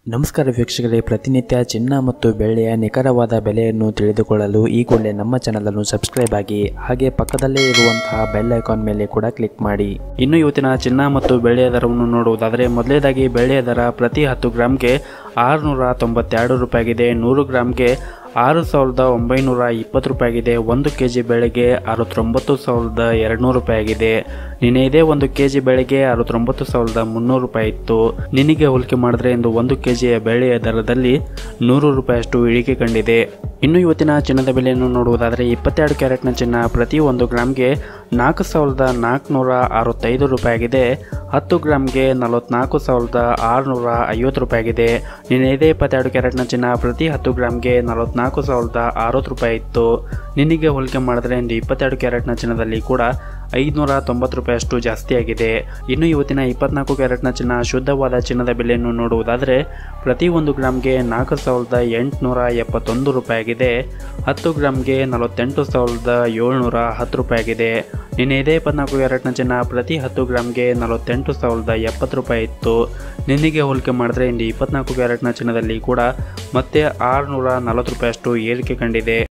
ನಮಸ್ಕಾರ ವೀಕ್ಷಕರೇ ಪ್ರತಿನಿತ್ಯ ಚಿನ್ನ ಮತ್ತು ಬೆಳ್ಳಿಯ ನಿಖರವಾದ ಬೆಲೆಯನ್ನು ತಿಳಿದುಕೊಳ್ಳಲು ಈ ಕೂಡಲೇ ನಮ್ಮ ಚಾನಲನ್ನು ಸಬ್ಸ್ಕ್ರೈಬ್ ಆಗಿ ಹಾಗೆ ಪಕ್ಕದಲ್ಲೇ ಇರುವಂತಹ ಬೆಲ್ ಐಕಾನ್ ಮೇಲೆ ಕೂಡ ಕ್ಲಿಕ್ ಮಾಡಿ ಇನ್ನು ಇವತ್ತಿನ ಚಿನ್ನ ಮತ್ತು ಬೆಳ್ಳಿಯ ದರವನ್ನು ನೋಡುವುದಾದರೆ ಮೊದಲನೇದಾಗಿ ಬೆಳ್ಳಿಯ ದರ ಪ್ರತಿ ಹತ್ತು ಗ್ರಾಮ್ಗೆ ಆರುನೂರ ತೊಂಬತ್ತೆರಡು ರೂಪಾಯಿಗಿದೆ ನೂರು ಗ್ರಾಮ್ಗೆ ಆರು ಸಾವಿರದ ಒಂಬೈನೂರ ಇಪ್ಪತ್ತು ರೂಪಾಯಿಗಿದೆ ಒಂದು ಕೆ ಜಿ ಬೆಳೆಗೆ ಅರವತ್ತೊಂಬತ್ತು ಸಾವಿರದ ಎರಡುನೂರು ರೂಪಾಯಿಗಿದೆ ನಿನ್ನೆ ಇದೇ ಒಂದು ಕೆ ಜಿ ಬೆಳೆಗೆ ಅರವತ್ತೊಂಬತ್ತು ಸಾವಿರದ ಮುನ್ನೂರು ರೂಪಾಯಿ ಇತ್ತು ನಿನಗೆ ಹೋಲಿಕೆ ಮಾಡಿದ್ರೆ ಇಂದು ಒಂದು ಕೆ ಜಿಯ ಬೆಳೆಯ ದರದಲ್ಲಿ ನೂರು ರೂಪಾಯಿಯಷ್ಟು ಇಳಿಕೆ ಕಂಡಿದೆ ಇನ್ನು ಇವತ್ತಿನ ಚಿನ್ನದ ಬೆಲೆಯನ್ನು ನೋಡುವುದಾದರೆ ಇಪ್ಪತ್ತೆರಡು ಕ್ಯಾರೆಟ್ನ ಚಿನ್ನ ಪ್ರತಿ ಒಂದು ಗ್ರಾಮ್ಗೆ ನಾಲ್ಕು ಸಾವಿರದ ನಾಲ್ಕುನೂರ ಅರವತ್ತೈದು ರೂಪಾಯಿಗಿದೆ ಹತ್ತು ಗ್ರಾಮ್ಗೆ ನಲವತ್ನಾಲ್ಕು ಸಾವಿರದ ಆರುನೂರ ಐವತ್ತು ರೂಪಾಯಿಗಿದೆ ನಿನ್ನೆ ಇದೇ ಇಪ್ಪತ್ತೆರಡು ಕ್ಯಾರೆಟ್ನ ಚಿನ್ನ ಪ್ರತಿ ಹತ್ತು ಗ್ರಾಮ್ಗೆ ನಲವತ್ನಾಲ್ಕು ಸಾವಿರದ ಅರವತ್ತು ರೂಪಾಯಿ ಇತ್ತು ನಿನಗೆ ಹೋಲಿಕೆ ಮಾಡಿದ್ರೆ ಇಂದು ಇಪ್ಪತ್ತೆರಡು ಕ್ಯಾರೆಟ್ನ ಚಿನ್ನದಲ್ಲಿ ಕೂಡ ಐದುನೂರ ತೊಂಬತ್ತು ರೂಪಾಯಿಯಷ್ಟು ಜಾಸ್ತಿಯಾಗಿದೆ ಇನ್ನು ಇವತ್ತಿನ ಇಪ್ಪತ್ನಾಲ್ಕು ಕ್ಯಾರೆಟ್ನ ಚಿನ್ನ ಶುದ್ಧವಾದ ಚಿನ್ನದ ಬೆಲೆಯನ್ನು ನೋಡುವುದಾದರೆ ಪ್ರತಿ ಒಂದು ಗ್ರಾಮ್ಗೆ ನಾಲ್ಕು ಸಾವಿರದ ಎಂಟುನೂರ ಎಪ್ಪತ್ತೊಂದು ರೂಪಾಯಿಯಾಗಿದೆ ಹತ್ತು ಗ್ರಾಮ್ಗೆ ನಲವತ್ತೆಂಟು ಸಾವಿರದ ಏಳ್ನೂರ ಹತ್ತು ರೂಪಾಯಿಯಾಗಿದೆ ನಿನ್ನೆ ಇದೇ ಇಪ್ಪತ್ನಾಲ್ಕು ಕ್ಯಾರೆಟ್ನ ಚಿನ್ನ ಪ್ರತಿ ಹತ್ತು ಗ್ರಾಮ್ಗೆ ನಲವತ್ತೆಂಟು ಸಾವಿರದ ಎಪ್ಪತ್ತು ರೂಪಾಯಿ ಇತ್ತು ನಿನ್ನೆಗೆ ಹೋಲಿಕೆ ಮಾಡಿದ್ರೆ ಇಂದು ಇಪ್ಪತ್ನಾಲ್ಕು ಕ್ಯಾರೆಟ್ನ ಚಿನ್ನದಲ್ಲಿ ಕೂಡ ಮತ್ತೆ ಆರುನೂರ ನಲವತ್ತು ರೂಪಾಯಿಯಷ್ಟು ಏರಿಕೆ ಕಂಡಿದೆ